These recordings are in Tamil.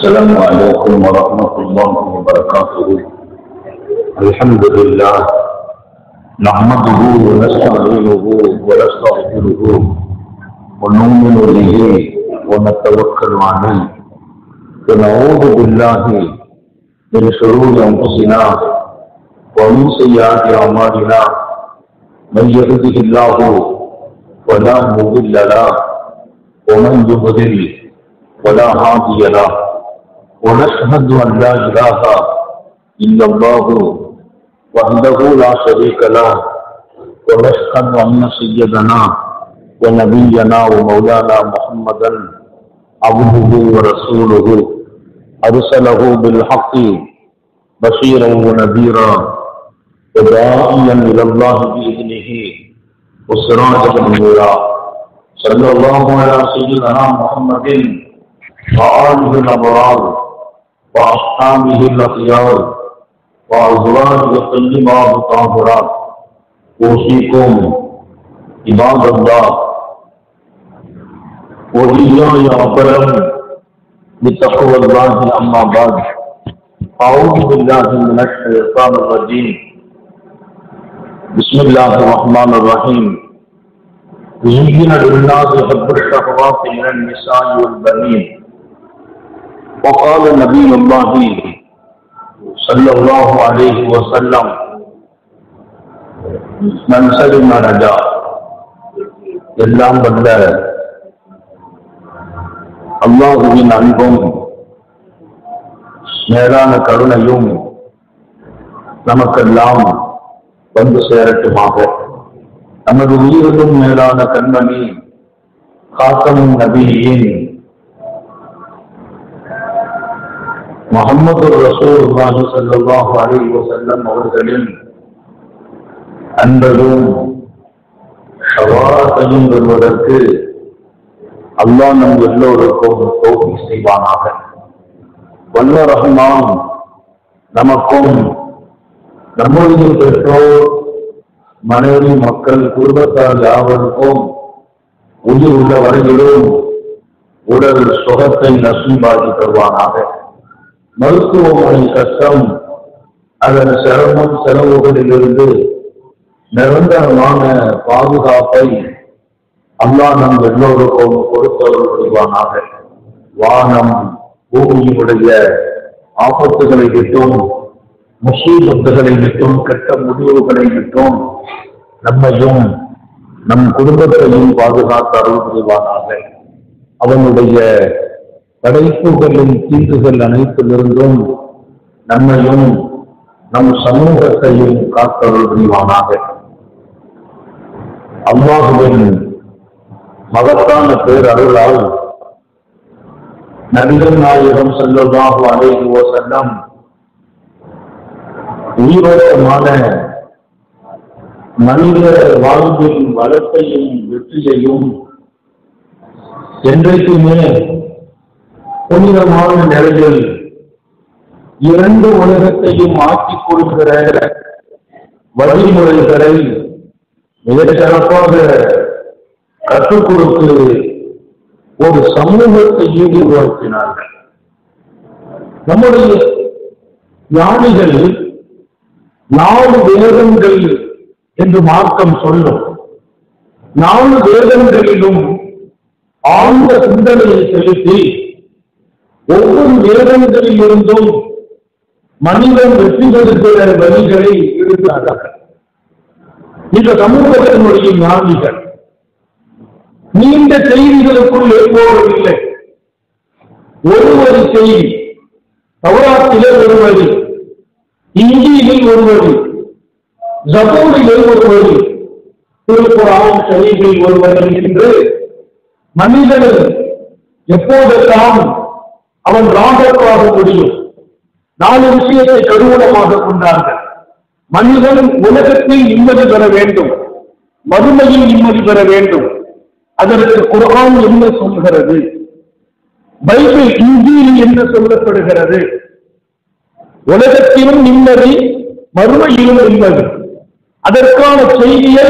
السلام عليكم ورحمة الله وبركاته الحمد لله نحمده ونستعينه ونستغفره ونؤمن به ونتوكل عليه ونعوذ بالله من شرور أنفسنا ومن سيئات أعمالنا من يهده الله فلا مضل له ومن يضلل ولا هادي له ونشهد ان لا اله الا الله وحده لا شريك له ونشهد ان سيدنا ونبينا ومولانا محمدا عبده ورسوله ارسله بالحق بشيرا ونذيرا وداعيا الى الله باذنه وسراجا منيرا صلى الله على سيدنا محمد وآله الأبرار وأصحابه الأخيار وأزواجه الطيبات الطاهرات أوصيكم عباد الله وإياي أولا بتقوى الله أما بعد أعوذ بالله من الشيطان الرجيم بسم الله الرحمن الرحيم زين للناس حب الشهوات من النساء والبنين وقال نبي الله صلى الله عليه وسلم من سلم نجا எல்லாம் வல்ல அல்லாஹுவின் அன்பும் மேலான கருணையும் நமக்கெல்லாம் வந்து சேரட்டுமாக நமது உயிரிலும் மேலான கண்மணி காத்தமும் நபியின் முகமது ரசூலுல்லாஹி ஸல்லல்லாஹு அலைஹி வஸல்லம் அவர்களின் அன்பரும் ஷவாத்தையும் பெறுவதற்கு அல்லாஹ் நம் எல்லோருக்கும் தோல்வி செய்வானாக வல்ல ரஹ்மான் நமக்கும் நம்முடைய பெற்றோர் மனைவி மக்கள் குடும்பத்தார் யாவருக்கும் உயிர் உள்ள வரையிலும் உடல் சுகத்தை நசீபாகி தருவானாக மருத்துவமனை கஷ்டம் அதன் சிரமம் செலவுகளிலிருந்து நிரந்தரமான பாதுகாப்பை அல்லா நம் எல்லோருக்கும் கொடுத்தவர் புரிவானாக வானம் பூமியினுடைய ஆபத்துகளை விட்டும் முசீபத்துகளை விட்டும் கெட்ட முடிவுகளை விட்டும் நம்மையும் நம் குடும்பத்தையும் பாதுகாத்து அருள் புரிவானாக அவனுடைய படைப்புகளின் தீங்குகள் அனைத்திலிருந்தும் நம்மையும் நம் சமூகத்தையும் காத்தருள் புரிவானாக அல்லாஹுவின் மகத்தான பேர் அருளால் நபிகள் நாயகம் செல்லதாக அலைவோ செல்லம் உயிரோட்டமான மனித வாழ்வின் வளத்தையும் வெற்றியையும் என்றைக்குமே புனிதமான நிலையில் இரண்டு உலகத்தையும் ஆக்கிக் கொடுக்கிற வழிமுறைகளை மிகச் சிறப்பாக கற்றுக் கொடுத்து ஒரு சமூகத்தை உருவாக்கினார்கள் நம்முடைய ஞானிகள் நாலு வேதங்கள் என்று மார்க்கம் சொல்லும் நாலு வேதங்களிலும் ஆழ்ந்த சிந்தனையை செலுத்தி ஒவ்வொரு வேதங்களில் இருந்தும் மனிதன் வெற்றி பெறுகிற வழிகளை இருக்கிறார்கள் இந்த சமூகத்தினுடைய ஞானிகள் நீண்ட செய்திகளுக்குள் ஏற்போவதில்லை ஒரு வரி செய்தி சௌராத்திலே ஒரு வரி இந்தியில் ஒரு வரி ஜபூரிலே ஒரு வரி திருக்குறான் ஷரீஃபில் ஒரு வரி என்று மனிதன் எப்போதெல்லாம் அவன் ராஜாவாக முடியும் நாலு விஷயத்தை கருவூலமாக கொண்டார்கள் மனிதன் உலகத்தில் நிம்மதி பெற வேண்டும் மறுமையில் நிம்மதி பெற வேண்டும் அதற்கு குரான் என்ன சொல்கிறது பைபிள் இந்தியில் என்ன சொல்லப்படுகிறது உலகத்திலும் நிம்மதி மறுமையிலும் நிம்மதி அதற்கான செய்தியை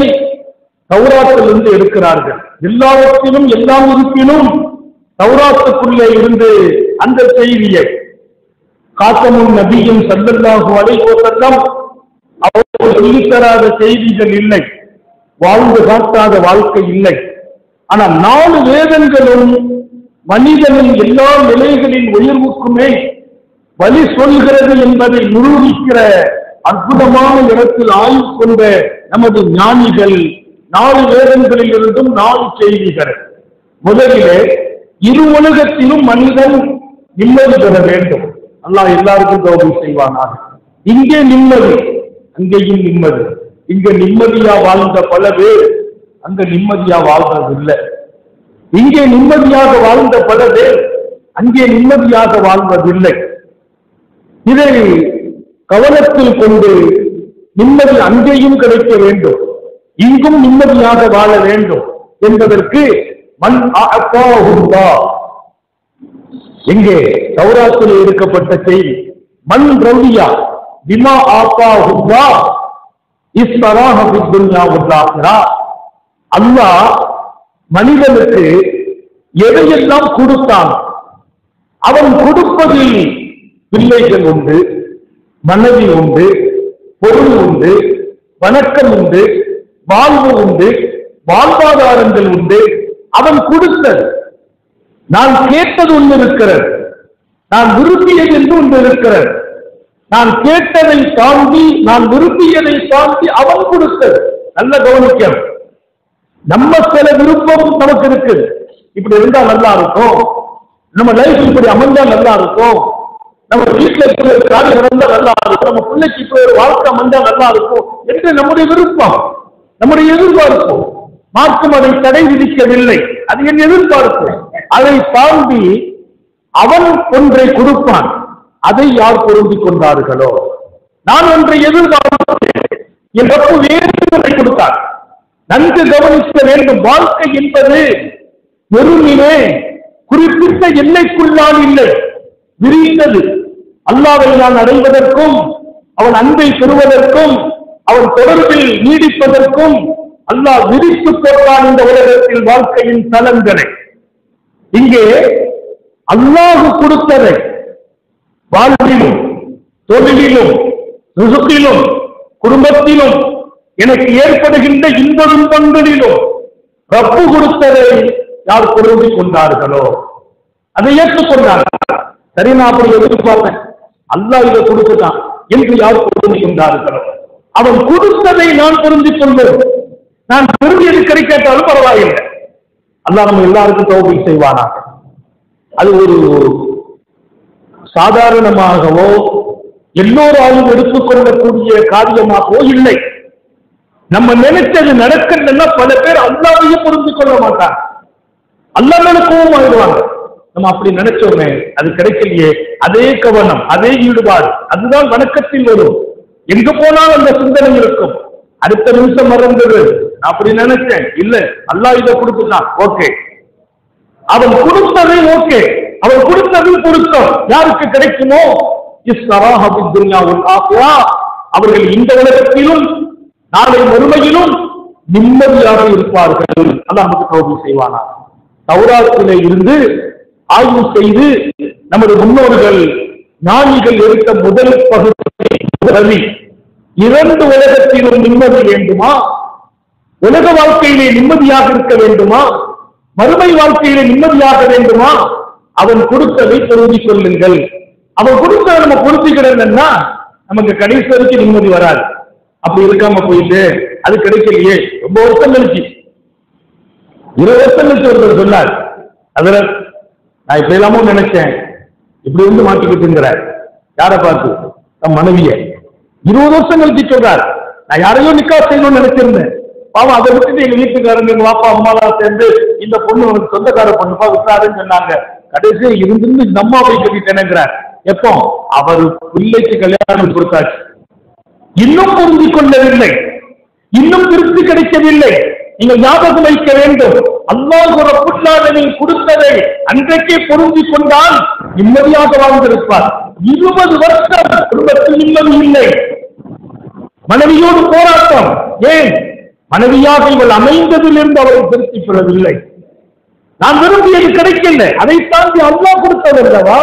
தௌராத்திலிருந்து எடுக்கிறார்கள் எல்லாவற்றிலும் எல்லா உறுப்பிலும் தௌராத்துக்குள்ளே இருந்து அந்த செய்தியை காத்தமும் நபியும் சல்லல்லாஹு அலைஹி வஸல்லம் அவர்கள் சொல்லித் தராத செய்திகள் இல்லை வாழ்ந்து காட்டாத வாழ்க்கை இல்லை ஆனால் நாலு வேதங்களும் மனிதனின் எல்லா நிலைகளின் உயர்வுக்குமே வழி சொல்கிறது என்பதை நிரூபிக்கிற அற்புதமான இடத்தில் ஆய்வு கொண்ட நமது ஞானிகள் நாலு வேதங்களில் இருந்தும் நாலு செய்திகள் முதலிலே இரு உலகத்திலும் மனிதன் நிம்மதி பெற வேண்டும் அல்லாஹ் எல்லாருக்கும் கௌரவம் செய்வானாக இங்கே நிம்மதி அங்கேயும் நிம்மதி இங்க நிம்மதியா வாழ்ந்த பல பேர் அங்க நிம்மதியா வாழ்றதில்லை இங்கே நிம்மதியாக வாழ்ந்த பல பேர் அங்கே நிம்மதியாக வாழ்வதில்லை இதை கவனத்தில் கொண்டு நிம்மதி அங்கேயும் கிடைக்க வேண்டும் இங்கும் நிம்மதியாக வாழ வேண்டும் என்பதற்கு மண் அப்பாஹுல்லா எங்கே சௌராத்தில் எடுக்கப்பட்ட செய்தி மண் ரவியா பிமா ஆப்பாஹுல்லா இஸ்தராஹ பித்துன்யா உல்லாஹிரா அல்லாஹ் மனிதனுக்கு எதையெல்லாம் கொடுத்தான் அவன் கொடுப்பதில் பிள்ளைகள் உண்டு மனைவி உண்டு பொருள் உண்டு வணக்கம் உண்டு வாழ்வு உண்டு வாழ்வாதாரங்கள் உண்டு அவன் கொடுத்தது நான் கேட்டது ஒன்று இருக்கிறது நான் விரும்பியது என்று ஒன்று இருக்கிறது நான் கேட்டதை தாண்டி நான் விரும்பியதை தாண்டி அவன் கொடுத்தது நல்ல கவனிக்கணும் நம்ம சில விருப்பம் நமக்கு இருக்கு இப்படி இருந்தா நல்லா இருக்கும் நம்ம லைஃப் இப்படி அமைஞ்சா நல்லா இருக்கும் நம்ம வீட்டுல இப்படி ஒரு காரியம் நடந்தா நல்லா இருக்கும் நம்ம பிள்ளைக்கு இப்படி ஒரு வாழ்க்கை அமைஞ்சா நல்லா இருக்கும் என்று நம்முடைய விருப்பம் நம்முடைய எதிர்பார்ப்பு மார்க்கம் அதை தடை விதிக்கவில்லை அது என் எதிர்பார்ப்பு அதை தாண்டி அவன் ஒன்றை கொடுப்பான் அதை யார் பொருந்திக் கொண்டார்களோ நான் ஒன்றை எதிர்பார்க்கிறேன் என் ரப்பு வேறு ஒன்றை கொடுத்தார் நன்கு கவனிக்க வேண்டும் வாழ்க்கை என்பது வெறுமினே குறிப்பிட்ட எல்லைக்குள்ளால் இல்லை விரிந்தது அல்லாவை நான் அடைவதற்கும் அவன் அன்பை பெறுவதற்கும் அவன் தொடர்பில் நீடிப்பதற்கும் அல்லாஹ் விரித்து போட்டான் இந்த உலகத்தில் வாழ்க்கையின் தலங்களை இங்கே அல்லாஹ் கொடுத்ததை வாழ்விலும் தொழிலிலும் ரிசுக்கிலும் குடும்பத்திலும் எனக்கு ஏற்படுகின்ற இன்ப துன்பங்களிலும் ரப்பு கொடுத்ததை யார் பொருந்திக் கொண்டார்களோ அதை ஏற்றுக்கொண்டார்கள் சரி நான் அப்படி எதிர்பார்ப்பேன் அல்லாஹ் இதை கொடுத்துட்டான் என்று யார் பொருந்திக் கொண்டார்களோ அவன் கொடுத்ததை நான் பொருந்திக் கொள்வேன் நான் விரும்பியது கிடைக்காட்டாலும் பரவாயில்லை அல்லாஹ் நம்ம எல்லாருக்கும் தோல்வி செய்வானாக அது ஒரு சாதாரணமாகவோ எல்லோராலும் எடுத்துக்கொள்ளக்கூடிய காரியமாகவோ இல்லை நம்ம நினைச்சது நடக்கலன்னா பல பேர் அல்லாவையே புரிந்து கொள்ள மாட்டாங்க அல்லா மேல கோபம் ஆயிடுவாங்க நம்ம அப்படி நினைச்சோமே அது கிடைக்கலையே அதே கவனம் அதே ஈடுபாடு அதுதான் வணக்கத்தில் வரும் எங்க போனாலும் அந்த சிந்தனை இருக்கும் அடுத்த நிமிஷம் மறந்தது நான் அப்படி நினைச்சேன் இல்ல அல்லாஹ் இதை கொடுத்துட்டான் ஓகே அவன் கொடுத்ததை ஓகே அவன் கொடுத்தது பொருத்தம் யாருக்கு கிடைக்குமோ இஸ்ஸராஹ பித்துன்யா வல் ஆখিরা அவர்கள் இந்த உலகத்திலும் நாளை மறுமையிலும் நிம்மதியாக இருப்பார்கள் அல்லாஹ் நமக்கு தௌபி செய்வானா தௌராத்திலே இருந்து ஆய்வு செய்து நமது முன்னோர்கள் ஞானிகள் எடுத்த முதல் பகுதி இரண்டு உலகத்திலும் நிம்மதி வேண்டுமா உலக வாழ்க்கையிலே நிம்மதியாக இருக்க வேண்டுமா மறுமை வாழ்க்கையிலே நிம்மதியாக வேண்டுமா அவன் கொடுத்ததை பொருந்திக் கொள்ளுங்கள் அவன் கொடுத்ததை நம்ம பொருத்திக்கிடலன்னா நமக்கு கடைசி வரைக்கும் நிம்மதி வராது அப்படி இருக்காம போயிட்டு அது கிடைக்கலையே ரொம்ப வருஷம் கழிச்சு இருபது வருஷம் கழிச்சு ஒருத்தர் சொன்னார் அதுல நான் இப்படி இல்லாம நினைச்சேன் இப்படி வந்து மாட்டிக்கிட்டுங்கிற யாரை பார்த்து தம் மனைவிய இருபது வருஷம் கழிச்சு சொல்றார் நான் யாரையோ நிக்கா செய்யணும்னு நினைச்சிருந்தேன் பாவம் அதை விட்டுட்டு எங்க வீட்டுக்காரங்க எங்க பாப்பா அம்மாலாம் சேர்ந்து இந்த பொண்ணு உனக்கு சொந்தக்கார பொண்ணுப்பா விட்டாருன்னு சொன்னாங்க கடைசியா இருந்து இந்த அம்மா போய் கட்டிட்டேனுங்கிறார் எப்போ அவர் பிள்ளைக்கு கல்யாணம் கொடுத்தாச்சு இன்னும் புரிந்து கொள்ளவில்லை இன்னும் திருப்தி கிடைக்கவில்லை நீங்கள் ஞாபகம் வைக்க வேண்டும் அல்லாஹ் ஒரு புல்லாதனில் கொடுத்ததை அன்றைக்கே பொருந்தி கொண்டால் நிம்மதியாக வாழ்ந்திருப்பார் இருபது வருஷம் குடும்பத்தில் நிம்மதி இல்லை மனைவியோடு போராட்டம் ஏன் மனைவியாக இவள் அமைந்ததிலிருந்து அவரை திருப்தி பெறவில்லை நான் விரும்பியது கிடைக்கல அதை தாண்டி அல்லாஹ் கொடுத்ததல்லவா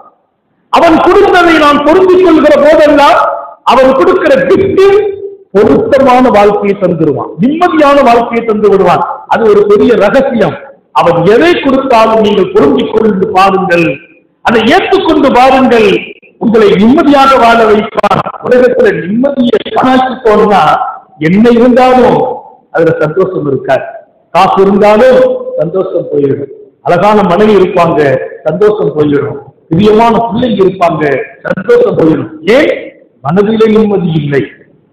அவன் கொடுத்ததை நான் பொருந்திக் கொள்கிற போதெல்லாம் அவன் கொடுக்கிற கிஃப்ட் பொருத்தமான வாழ்க்கையை தந்துடுவான் நிம்மதியான வாழ்க்கையை தந்து விடுவான் அது ஒரு பெரிய ரகசியம் அவன் எதை கொடுத்தாலும் நீங்கள் பொருந்திக் கொண்டு பாருங்கள் அதை ஏற்றுக்கொண்டு பாருங்கள் உங்களை நிம்மதியாக வாழ வைப்பான் உலகத்துல நிம்மதியை காணாச்சு போனா என்ன இருந்தாலும் அதுல சந்தோஷம் இருக்காது காசு இருந்தாலும் சந்தோஷம் போயிடும் அழகான மனைவி இருப்பாங்க சந்தோஷம் போயிடும் பிரியமான பிள்ளைங்க இருப்பாங்க சந்தோஷம் போயிடும் ஏன் மனதிலே நிம்மதி இல்லை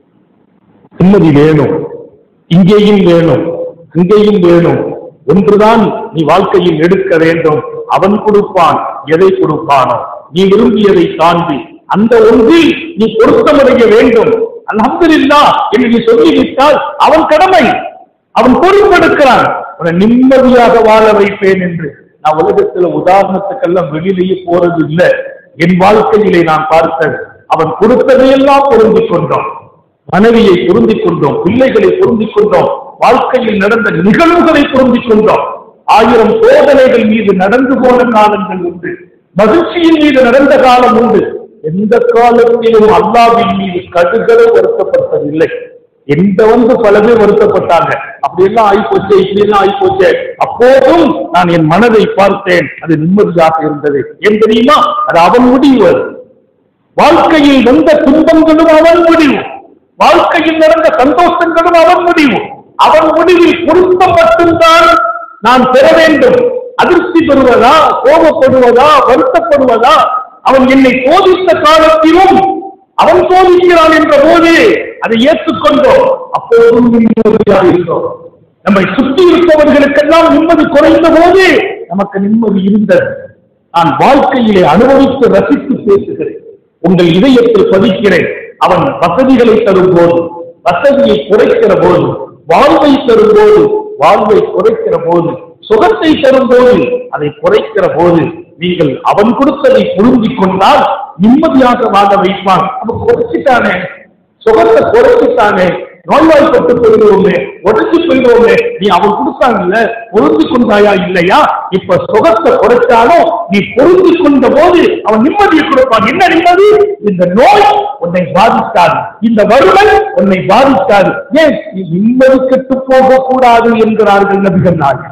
நிம்மதி வேணும் இங்கேயும் வேணும் அங்கேயும் வேணும் ஒன்றுதான் நீ வாழ்க்கையில் எடுக்க வேண்டும் அவன் கொடுப்பான் எதை கொடுப்பானோ நீ விரும்பியதை தாண்டி அந்த ஒன்றில் நீ பொருத்தமடைய வேண்டும் அல்ஹம்துலில்லா என்று நீ சொல்லிவிட்டால் அவன் கடமை அவன் பொறுப்பெடுக்கிறான் உன்னை நிம்மதியாக வாழ வைப்பேன் என்று நான் உலகத்துல உதாரணத்துக்கெல்லாம் வெளியிலேயே போறது இல்லை என் வாழ்க்கையிலே நான் பார்த்தேன் அவன் கொடுத்ததையெல்லாம் பொருந்திக் கொண்டோம் மனைவியை பொருந்திக் கொண்டோம் பிள்ளைகளை பொருந்திக் கொண்டோம் வாழ்க்கையில் நடந்த நிகழ்வுகளை பொருந்திக் கொண்டோம் ஆயிரம் சோதனைகள் மீது நடந்து போன காலங்கள் உண்டு மகிழ்ச்சியின் மீது நடந்த காலம் உண்டு எந்த காலத்திலும் அல்லாவின் மீது கடுகளை வருத்தப்பட்டதில்லை எந்த வந்து பல பேர் வருத்தப்பட்டாங்க அப்படி எல்லாம் ஆயிப்போச்சே இப்படி எல்லாம் ஆயிப்போச்சே அப்போதும் நான் என் மனதை பார்த்தேன் அது நிம்மதியாக இருந்தது ஏன் தெரியுமா அது அவன் முடிவு அது. வாழ்க்கையில் வந்த துன்பங்களும் அவன் முடிவு வாழ்க்கையில் நடந்த சந்தோஷங்களும் அவன் முடிவு அவன் முடிவில் பொருத்தம் மட்டும்தான் நான் பெற வேண்டும் அதிர்ச்சி பெறுவதா கோபப்படுவதா வருத்தப்படுவதா அவன் என்னை சோதித்த காலத்திலும் அவன் சோதிக்கிறான் என்ற போது அதை ஏற்றுக்கொண்டோம் அப்போதும் நிம்மதியாக இருந்தோம் நம்மை சுற்றி இருப்பவர்களுக்கெல்லாம் நிம்மதி குறைந்த போது நமக்கு நிம்மதி இருந்தது நான் வாழ்க்கையிலே அனுபவித்து ரசித்து பேசுகிறேன் உங்கள் இதயத்தில் பதிக்கிறேன் அவன் வசதிகளை தரும் போது வசதியை குறைக்கிற போது வாழ்வை தரும் போது வாழ்வை குறைக்கிற போது சுகத்தை தரும் போது அதை குறைக்கிற போது நீங்கள் அவன் கொடுத்ததை புரிஞ்சிக் கொண்டால் நிம்மதியாக வாழ வைப்பான் அவன் குறைச்சிட்டானே சுகத்தை குறைச்சிட்டானே நோய்வாய்ப்பட்டு போயிடுவோமே உடச்சு போயிடுவோமே நீ அவன் கொடுத்தாங்கல்ல பொருந்தி கொண்டாயா இல்லையா இப்ப சுகத்தை குறைச்சாலும் நீ பொருந்தி கொண்ட போது அவன் நிம்மதியை கொடுப்பான் என்ன நிம்மதி இந்த நோய் உன்னை பாதிக்காது இந்த வறுமை உன்னை பாதிக்காது ஏன் நீ நிம்மதி கெட்டு போக கூடாது என்கிறார்கள் நபிகள் நாயகம்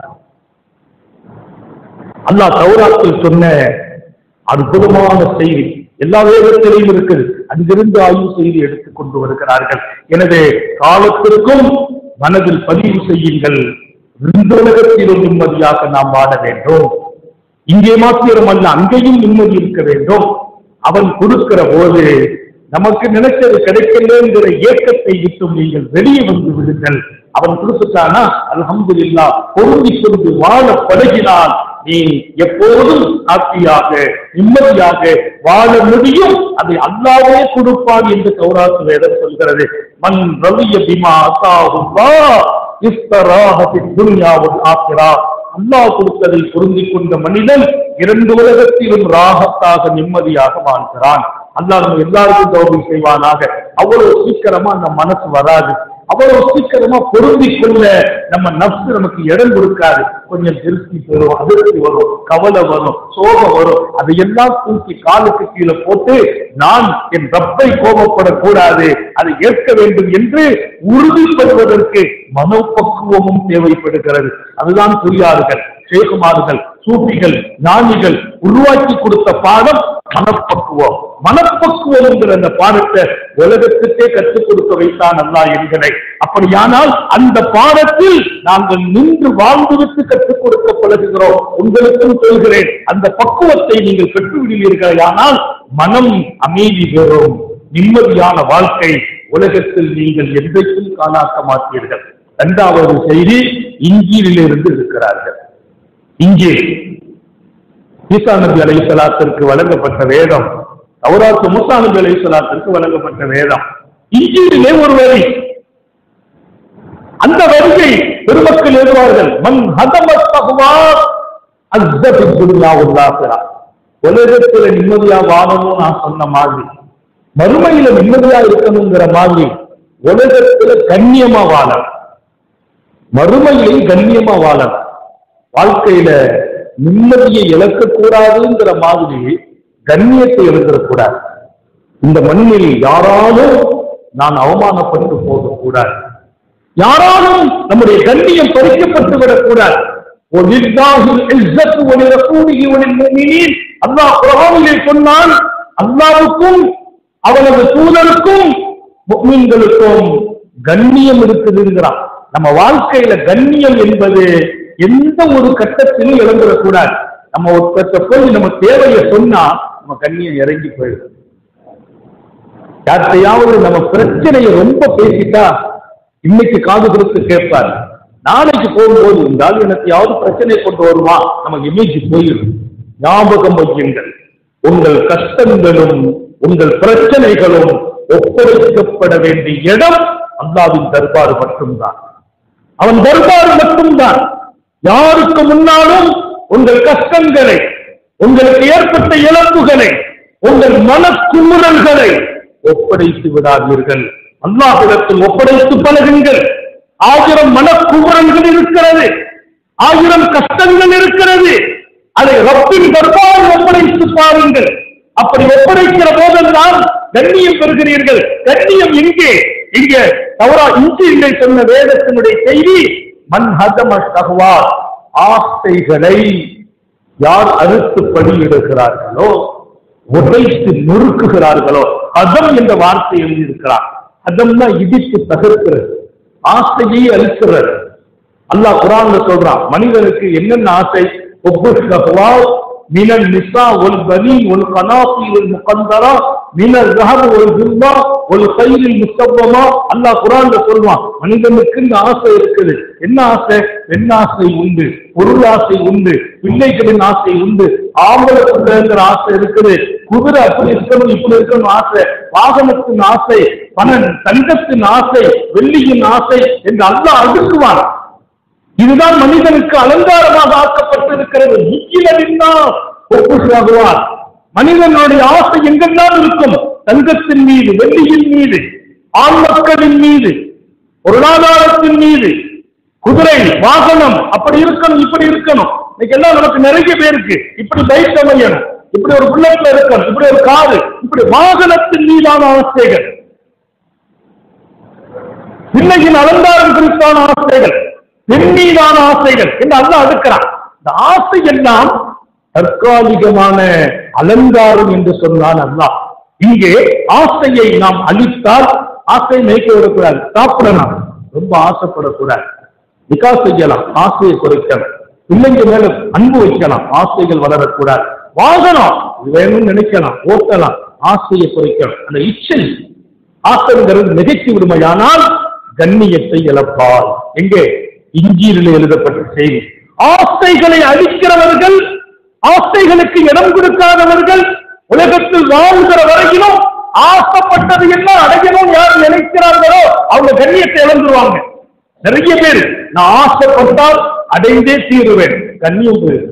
அல்லாஹ் தௌராத்தில் சொன்ன அற்புதமான செய்தி எல்லா வேதத்திலையும் இருக்குது அங்கிருந்து ஆய்வு செய்து எடுத்துக் கொண்டு வருகிறார்கள் எனவே காலத்திற்கும் மனதில் பதிவு செய்யுங்கள் இந்த உலகத்திலும் நிம்மதியாக நாம் வாழ வேண்டும் இங்கே மாத்திரமல்ல அங்கேயும் நிம்மதி இருக்க வேண்டும் அவன் கொடுக்கிற போது நமக்கு நினைச்சது கிடைக்கலங்கிற ஏக்கத்தை விட்டும் நீங்கள் வெளியே வந்து விடுங்கள் அவன் கொடுத்துட்டானா அல்ஹம்துலில்லா பொருந்தி கொண்டு வாழ பழகினால் நீ எப்போதும் ஹாப்பியாக நிம்மதியாக வாழ முடியும் அதை அல்லாவே கொடுப்பான் என்று கௌராத்து வேதம் சொல்கிறது மன் ரவிய பிமா அசாஹுல்லா இஸ்தராஹதி துன்யாவுல் ஆக்கிரா அல்லாஹ் கொடுத்ததை பொருந்தி கொண்ட மனிதன் இரண்டு உலகத்திலும் ராகத்தாக நிம்மதியாக வாழ்கிறான் அல்லாஹ் நம்ம எல்லாருக்கும் தௌபம் செய்வானாக அவ்வளவு சீக்கிரமா அந்த மனசு வராது அவ்வளவு சீக்கிரமா பொருந்தி கொள்ள நம்ம நப்சு நமக்கு இடம் கொடுக்காது கொஞ்சம் திருப்தி வரும் அதிருப்தி வரும் கவலை வரும் சோகம் வரும் அதையெல்லாம் தூக்கி காலுக்கு கீழே போட்டு நான் என் ரப்பை கோபப்படக்கூடாது அதை ஏற்க வேண்டும் என்று உறுதிப்படுவதற்கு மனோபக்குவமும் தேவைப்படுகிறது அதுதான் புரியார்கள் சேகுமார்கள் சூப்பிகள் ஞானிகள் உருவாக்கி கொடுத்த பாடம் மனப்பக்குவம் மனப்பக்குவம் என்கிற அந்த பாடத்தை உலகத்துக்கே கற்றுக் கொடுக்க வைத்தான் அல்லா என்கிறேன் அப்படியானால் அந்த பாடத்தில் நாங்கள் நின்று வாழ்ந்துவிட்டு கற்றுக் கொடுக்க பழகுகிறோம் உங்களுக்கும் சொல்கிறேன் அந்த பக்குவத்தை நீங்கள் பெற்றுவிடுவீர்கள் ஆனால் மனம் அமைதி பெறும் நிம்மதியான வாழ்க்கை உலகத்தில் நீங்கள் என்றைக்கும் காணாக்க மாட்டீர்கள் இரண்டாவது செய்தி இஞ்சியிலிருந்து இருக்கிறார்கள் இங்கே ஈசா நபி அலை சலாத்திற்கு வழங்கப்பட்ட வேதம் தௌராத்து மூசா நபி அலை சலாத்திற்கு வழங்கப்பட்ட வேதம் இஞ்சியிலே ஒரு வரி அந்த வரியை பெருமக்கள் எழுதுவார்கள் மண் ஹதமத் தகுவா அஸ்தபி துன்யா உல்லாசிரா உலகத்துல நிம்மதியா வாழணும் நான் சொன்ன மாதிரி மறுமையில நிம்மதியா இருக்கணுங்கிற மாதிரி உலகத்துல கண்ணியமா வாழ மறுமையிலே கண்ணியமா வாழ வாழ்க்கையில நிம்மதியை இழக்கக்கூடாதுங்கிற மாதிரி கண்ணியத்தை இழந்துடக்கூடாது இந்த மண்ணில் யாராலும் நான் அவமானப்பட்டு போகக்கூடாது யாராலும் நம்முடைய கண்ணியம் பறிக்கப்பட்டு விடக்கூடாது وَلِلَّهِ الْعِزَّةُ وَلِرَسُولِهِ وَلِلْمُؤْمِنِينَ அல்லாஹ் குர்ஆனிலே சொன்னான் அல்லாஹ்வுக்கும் அவனது தூதருக்கும் முஃமின்களுக்கும் கண்ணியம் இருக்குதுங்கிறான் நம்ம வாழ்க்கையில கண்ணியம் என்பது எந்த ஒரு கட்டத்திலும் இழந்துடக்கூடாது நம்ம ஒருத்தட்ட போய் நம்ம தேவையை சொன்னா நம்ம கண்ணியம் இறங்கி போயிடும் யார்கிட்டயாவது நம்ம பிரச்சனையை ரொம்ப பேசிட்டா இன்னைக்கு காது கொடுத்து கேட்பார் நாளைக்கு போகும்போது இருந்தால் எனக்கையாவது பிரச்சனை கொண்டு வருமா நம்ம இமேஜ் போயிடும் ஞாபகம் வையுங்கள் உங்கள் கஷ்டங்களும் உங்கள் பிரச்சனைகளும் ஒப்படைக்கப்பட வேண்டிய இடம் அல்லாவின் தர்பார் மட்டும்தான் அவன் தர்பார் மட்டும்தான் யாருக்கு முன்னாலும் உங்கள் கஷ்டங்களை உங்களுக்கு ஏற்பட்ட இழப்புகளை உங்கள் மனக்குமுறல்களை ஒப்படைத்து விடாதீர்கள் அல்லாஹிடத்தில் ஒப்படைத்து பழகுங்கள் ஆயிரம் மனக்குமுறல்கள் இருக்கிறது ஆயிரம் கஷ்டங்கள் இருக்கிறது அதை ரப்பின் தர்பாரில் ஒப்படைத்து பாருங்கள் அப்படி ஒப்படைக்கிற போதெல்லாம் கண்ணியம் பெறுகிறீர்கள் கண்ணியம் எங்கே இங்கே தவறா இன்று சொன்ன வேதத்தினுடைய செய்தி மன் ஹதம தகுவா ஆசைகளை யார் அறுத்து பலியிடுகிறார்களோ உடைத்து நொறுக்குகிறார்களோ ஹதம் என்ற வார்த்தை எழுதியிருக்கிறார் ஹதம்னா இடித்து தகர்க்கிறது ஆசையை அழிக்கிறது அல்லாஹ் குரான்ல சொல்றான் மனிதனுக்கு என்னென்ன ஆசை ஒப்பு من النساء والبنين والقناطير المقنطرة من الذهب والفضة والخيل المسومة அல்லாஹ் குரான்ல சொல்வான் மனிதனுக்கு இந்த ஆசை இருக்குது என்ன ஆசை பெண் ஆசை உண்டு பொருள் ஆசை உண்டு பிள்ளைகளின் ஆசை உண்டு ஆம்பளை பிள்ளைங்கிற ஆசை இருக்குது குதிரை அப்படி இருக்கணும் இப்படி இருக்கணும் ஆசை வாகனத்தின் ஆசை பணன் தங்கத்தின் ஆசை வெள்ளியின் ஆசை என்று அல்லாஹ் அடுக்குவான் இதுதான் மனிதனுக்கு அலங்காரமாக ஆக்கப்பட்டிருக்கிறது முக்கியமின்னா ஒப்புகிறார் மனிதனுடைய ஆசை எங்கெல்லாம் இருக்கும் தங்கத்தின் மீது வெள்ளியின் மீது ஆண் மக்களின் மீது பொருளாதாரத்தின் மீது குதிரை வாகனம் அப்படி இருக்கணும் இப்படி இருக்கணும் இன்னைக்கு எல்லாம் நமக்கு நிறைய பேருக்கு இப்படி பைக் அமையணும் இப்படி ஒரு புல்லட்ல இருக்கணும் இப்படி ஒரு காரு இப்படி வாகனத்தின் மீதான ஆசைகள் பிள்ளையின் அலங்காரம் குறித்தான ஆசைகள் பெண்மீதான ஆசைகள் என்று அல்லாஹ் அடுக்கிறான் இந்த ஆசை எல்லாம் தற்காலிகமான அலங்காரம் என்று சொன்னான் அல்லாஹ் இங்கே ஆசையை நாம் அழித்தால் ஆசை மேய்க்க விடக்கூடாது சாப்பிடலாம் ரொம்ப ஆசைப்படக்கூடாது நிக்கா செய்யலாம் ஆசையை குறைக்கலாம் பிள்ளைங்க மேல அன்பு வைக்கலாம் ஆசைகள் வளரக்கூடாது வாகனம் இது வேணும்னு நினைக்கலாம் ஓட்டலாம் ஆசையை குறைக்கலாம் அந்த இச்சை ஆசைங்கிறது நிகழ்ச்சி விடுமையானால் கண்ணியத்தை இழப்பார் எங்கே இஞ்சியில் எழுதப்பட்ட செய்தி ஆசைகளை அழிக்கிறவர்கள் ஆசைகளுக்கு இடம் கொடுக்காதவர்கள் உலகத்தில் வாழ்கிற வரையிலும் ஆசைப்பட்டது என்ன அடையணும் யார் நினைக்கிறார்களோ அவங்க கண்ணியத்தை இழந்துருவாங்க நிறைய பேர் நான் ஆசைப்பட்டால் அடைந்தே தீருவேன் கண்ணியம் போயிடும்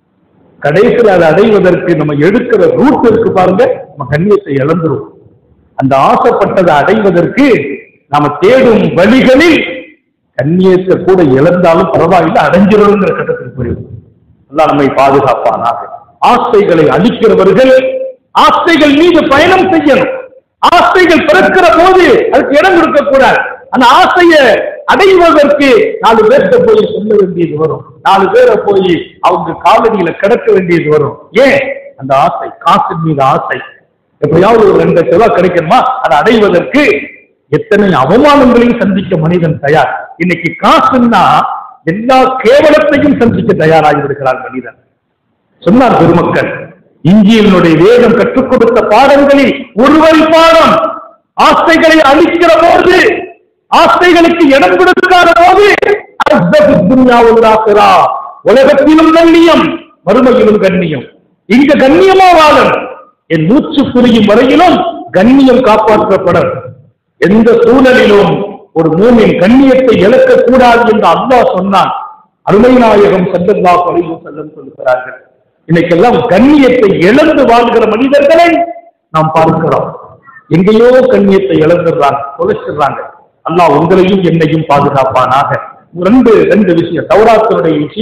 கடைசியில் அதை அடைவதற்கு நம்ம எடுக்கிற ரூட் இருக்கு பாருங்க நம்ம கண்ணியத்தை இழந்துருவோம் அந்த ஆசைப்பட்டதை அடைவதற்கு நாம தேடும் வழிகளில் கண்ணியத்தை கூட இழந்தாலும் பரவாயில்லை அடைஞ்சிருங்கிற கட்டத்துக்கு புரியும் அல்லாஹ் நம்மை பாதுகாப்பானாக ஆசைகளை அழிக்கிறவர்கள் ஆசைகள் மீது பயணம் செய்யணும் ஆசைகள் பிறக்கிற போது அதுக்கு இடம் கொடுக்க கூடாது அந்த ஆசையை அடைவதற்கு நாலு பேர்கிட்ட போய் சொல்ல வேண்டியது வரும் நாலு பேரை போய் அவங்க காலடியில கிடக்க வேண்டியது வரும் ஏன் அந்த ஆசை காசின் மீது ஆசை எப்படியாவது ஒரு ரெண்டு லட்சம் ரூபாய் கிடைக்கணுமா அதை அடைவதற்கு எத்தனை அவமானங்களையும் சந்திக்க மனிதன் தயார் இன்னைக்கு காசுன்னா எல்லா கேவலத்தையும் சந்திக்க தயாராகி விடுகிறார் மனிதன் சொன்னார் பெருமக்கள் இஞ்சியனுடைய வேதம் கற்றுக் கொடுத்த பாடங்களில் ஒருவரி பாடம் ஆசைகளை அழிக்கிற போது ஆசைகளுக்கு இடம் கொடுக்காத போது அஸ்தபித் துன்யா வல் ஆখিরা. உலகத்திலும் கண்ணியம் மறுமையிலும் கண்ணியம் இங்க கண்ணியமா வாழும் என் மூச்சு புரியும் வரையிலும் கண்ணியம் காப்பாற்றப்படும் எந்த சூழலிலும் ஒரு மூமின் கண்ணியத்தை இழக்க கூடாது என்று அல்லாஹ் சொன்னான் அருமை நாயகம் செல்லல்லாஹு அலைஹி வஸல்லம் சொல்கிறார்கள் இன்னைக்கெல்லாம் கண்ணியத்தை இழந்து வாழ்கிற மனிதர்களை நாம் பார்க்கிறோம் எங்கேயோ கண்ணியத்தை இழந்துடுறாங்க தொலைச்சிடுறாங்க அல்லாஹ் உங்களையும் என்னையும் பாதுகாப்பானாக ரெண்டு ரெண்டு விஷயம் தௌராத்தினுடைய விஷயம்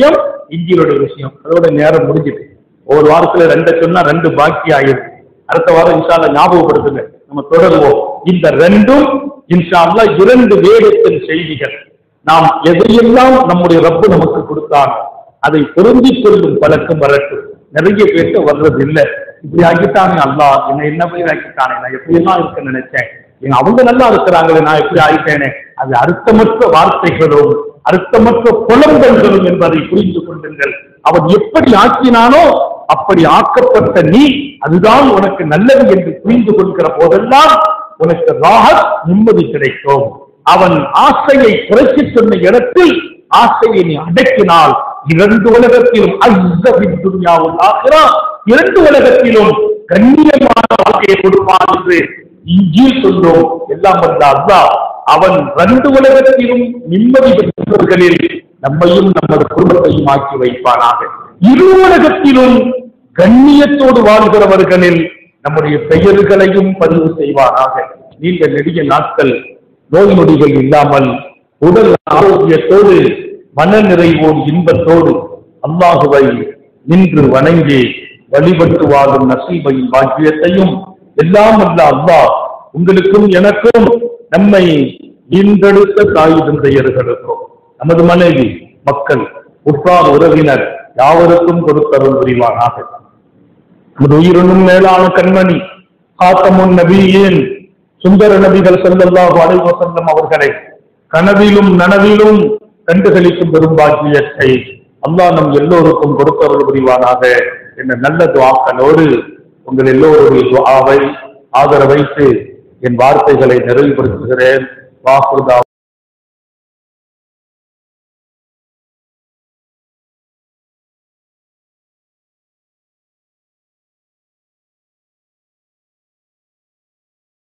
இஞ்சியோடைய விஷயம் அதோட நேரம் முடிஞ்சுது ஒரு வாரத்துல ரெண்ட சொன்னா ரெண்டு பாக்கி ஆயிருக்கு அடுத்த வாரம் இன்ஷால்ல ஞாபகப்படுத்துங்க நம்ம தொடருவோம் இந்த ரெண்டும் இன்ஷால்ல இரண்டு வேதத்தின் செய்திகள் நாம் எதையெல்லாம் நம்முடைய ரப்பு நமக்கு கொடுத்தானோ அதை பொருந்திக் கொள்ளும் பழக்கம் வரட்டும் நிறைய பேர்ட்ட வர்றது இல்ல இப்படி ஆக்கிட்டானே அல்லா என்ன என்ன போய் ஆக்கிட்டானே நான் எப்படியெல்லாம் இருக்க நினைச்சேன் ஏங்க அவங்க நல்லா இருக்கிறாங்களே நான் எப்படி ஆயிட்டேனே அது அர்த்தமற்ற வார்த்தைகளும் அர்த்தமற்ற புலம்பல்களும் என்பதை புரிந்து கொள்ளுங்கள் அவன் எப்படி ஆக்கினானோ அப்படி ஆக்கப்பட்ட நீ அதுதான் உனக்கு நல்லது என்று புரிந்து கொள்கிற போதெல்லாம் உனக்கு ராகத் நிம்மதி கிடைக்கும் அவன் ஆசையை குறைச்சி சொன்ன இடத்தில் ஆசையை நீ அடக்கினால் இரண்டு உலகத்திலும் அஸ்ஸபின் துன்யாவுல் ஆகிரா இரண்டு உலகத்திலும் கண்ணியமான வாழ்க்கையை கொடுப்பான் என்று இஞ்சில் சொன்னோம் எல்லாம் வந்த அல்லாஹ் அவன் ரெண்டு உலகத்திலும் நிம்மதி பெற்றவர்களில் நம்மையும் நமது குடும்பத்தையும் ஆக்கி வைப்பானாக இரு உலகத்திலும் கண்ணியத்தோடு வாழ்கிறவர்களில் நம்முடைய பெயர்களையும் பதிவு செய்வானாக நீண்ட நெடிய நாட்கள் நோய் நொடிகள் இல்லாமல் உடல் ஆரோக்கியத்தோடு மன நிறைவோடு இன்பத்தோடு அல்லாஹுவை நின்று வணங்கி வழிபட்டு வாழும் நசீபையும் பாக்கியத்தையும் எல்லாம் அல்ல அல்லாஹ் உங்களுக்கும் எனக்கும் நம்மை ஈன்றெடுத்த தாய் தந்தையர்களுக்கும் நமது மனைவி மக்கள் உற்றார் உறவினர் யாவருக்கும் கொடுத்தருள் புரிவானாக நமது உயிரினும் மேலான கண்மணி காத்தமுன் நபியின் சுந்தர நபிகள் ஸல்லல்லாஹு அலைஹி வஸல்லம் அவர்களை கனவிலும் நனவிலும் கண்டுகளிக்கும் பெரும் பாக்கியத்தை அல்லாஹ் நம் எல்லோருக்கும் கொடுத்தருள் புரிவானாக என்ற நல்ல துவாக்களோடு உங்கள் எல்லோருடைய துஆவை ஆதரவைத்து என் வார்த்தைகளை நிறைவுபடுத்துகிறேன் வாக்குதா